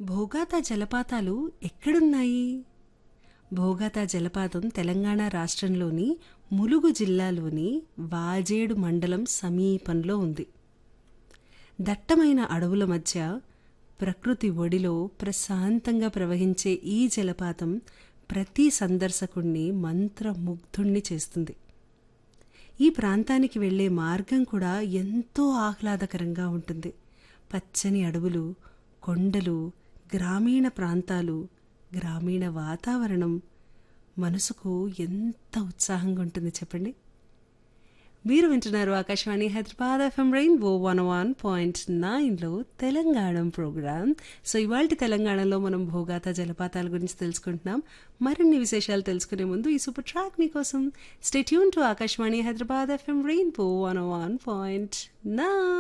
భోగాత జలపాతాలు ఎక్కడున్నాయి భోగాత జలపాతం తెలంగాణ రాష్ట్రంలోని ములుగు జిల్లాలోని వాజేడు మండలం సమీపంలో ఉంది దట్టమైన అడవుల మధ్య ప్రకృతి ఒడిలో ప్రశాంతంగా ప్రవహించే ఈ జలపాతం ప్రతి సందర్శకుణ్ణి మంత్రముగ్ధుణ్ణి చేస్తుంది ఈ ప్రాంతానికి వెళ్ళే మార్గం కూడా ఎంతో ఆహ్లాదకరంగా ఉంటుంది పచ్చని అడవులు కొండలు గ్రామీణ ప్రాంతాలు గ్రామీణ వాతావరణం మనసుకు ఎంత ఉత్సాహంగా ఉంటుంది చెప్పండి మీరు వింటున్నారు Akashvani Hyderabad FM Rainbow one one point నైన్లో తెలంగాణ ప్రోగ్రామ్ సో ఇవాళ తెలంగాణలో మనం భోగాత జలపాతాల గురించి తెలుసుకుంటున్నాం మరిన్ని విశేషాలు తెలుసుకునే ముందు ఈ సూపర్ ట్రాక్ మీకోసం stay tuned to Akashvani Hyderabad FM Rainbow one one point nine